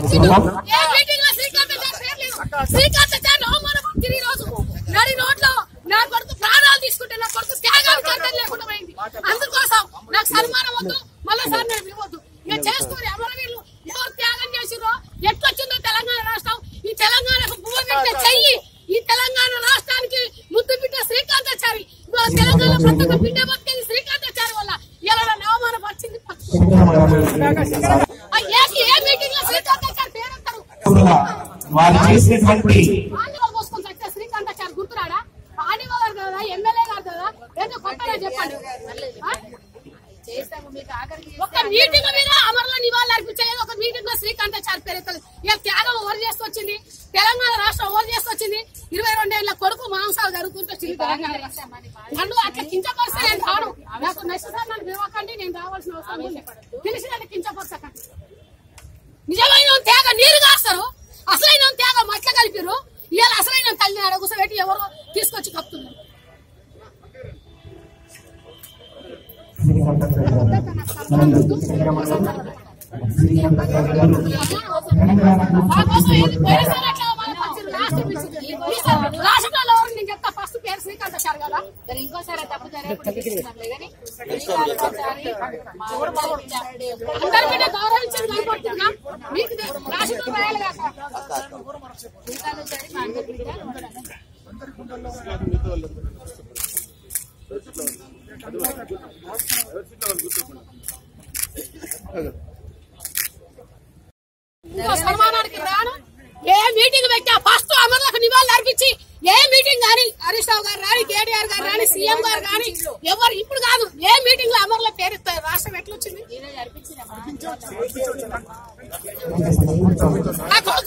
వచ్చిండు ఏ మీటింగ్ లో శ్రీకాంతాచారి పేరు లేదు శ్రీకాంతాచారి అవమానపడుతుంది ఈ రోజు నడి రోడ్లో నా కొడుకు ప్రాణాలు తీసుకుంటే నా కొడుకు త్యాగానికి అర్థం లేకుండా పోయింది అందుకోసం నాకు సన్మానం వద్దు మళ్ళీ సన్మానం ఇవ్వద్దు ఇక చేసుకోరు అమరవీరులు ఎవరు త్యాగం చేసిరో ఎట్లొచ్చిందో తెలంగాణ రాష్ట్రం ఈ తెలంగాణకు భూమి పెట్టే చెయ్యి ఈ తెలంగాణ రాష్ట్రానికి ముద్దు బిడ్డ శ్రీకాంతాచారి ఇవాళ తెలంగాణ ప్రతి ఒక్క బిడ్డ బతికేది శ్రీకాంతాచారి వల్ల ఇలా నన్ను అవమానపరిచింది ఆ ఏ- ఏ మీటింగ్ లో శ్రీకాంతాచారి పేరు అంటారు వారు చేసినటువంటి ఆంధ్రలో మోసుకొని చచ్చే శ్రీకాంతాచారి గుర్తురాడా ఆదివారం గారు కదా ఎమ్మెల్యే గారు కదా ఏదో కొత్తగా చెప్పండి ఆ? ఒక మీటింగ్ మీద అమరుల నివాళులు అర్పించలేదు ఒక మీటింగ్ లో శ్రీకాంతాచారి పేరు ఎత్తలేదు ఇక త్యాగం ఓరు చేసుకొచ్చింది తెలంగాణ రాష్ట్రం ఓరు చేసుకొచ్చింది ఇరవై రెండేళ్ల కొడుకు మాంసాలు జరుగుతుంటే వచ్చింది తెలంగాణ రాష్ట్రం నన్ను అట్లా కించపరిస్తే నేను రాను నాకు నష్టసారి నన్ను పిలవకండి నేను రావాల్సిన అవసరం ఉంది తెలిసినట్టు కించపరచకండి నిజమైన త్యాగ నీరు కాస్తారు అసలైన త్యాగ మట్ల కలిపిరు ఇవాళ అసలైన తల్లిని అడగుసబెట్టి ఎవరో తీసుకొచ్చి కప్పుతున్నారు మా కోసం ఏంది? పోయినసారి అట్లా అవమానపరిచారు. లాస్ట్ పిలిచి- ఈసారి రాష్ట్రంలో ఎవరు నేను చెప్తా ఫస్ట్ పేరు శ్రీకాంత్ చారు కదా సరే ఇంకోసారి తప్పు జరగకుండా తీసుకున్నాంలే కానీ శ్రీకాంతాచారి మా ఊరు బిడ్డ. అందరి మీద గౌరవించడం కనపడుతున్నా మీకు తెలుసు. రాష్ట్రంలో రాయాలి కదా శ్రీకాంతాచారి మా అందరి బిడ్డ. ఇంకో సన్మానానికి రాను ఏ మీటింగ్ పెట్టా ఫస్ట్ అమరులకు నివాళులు అర్పించి ఏ మీటింగ్ కానీ హరీష్ రావు గారు రాని కేటీఆర్ గారు రాని సీఎం గారు రాని ఎవరు ఇప్పుడు కాదు ఏ మీటింగ్ లో అమరుల పేరు ఎత్తారు రాష్ట్రం ఎట్లొచ్చింది ఈరోజు అర్పించినామా? నాకు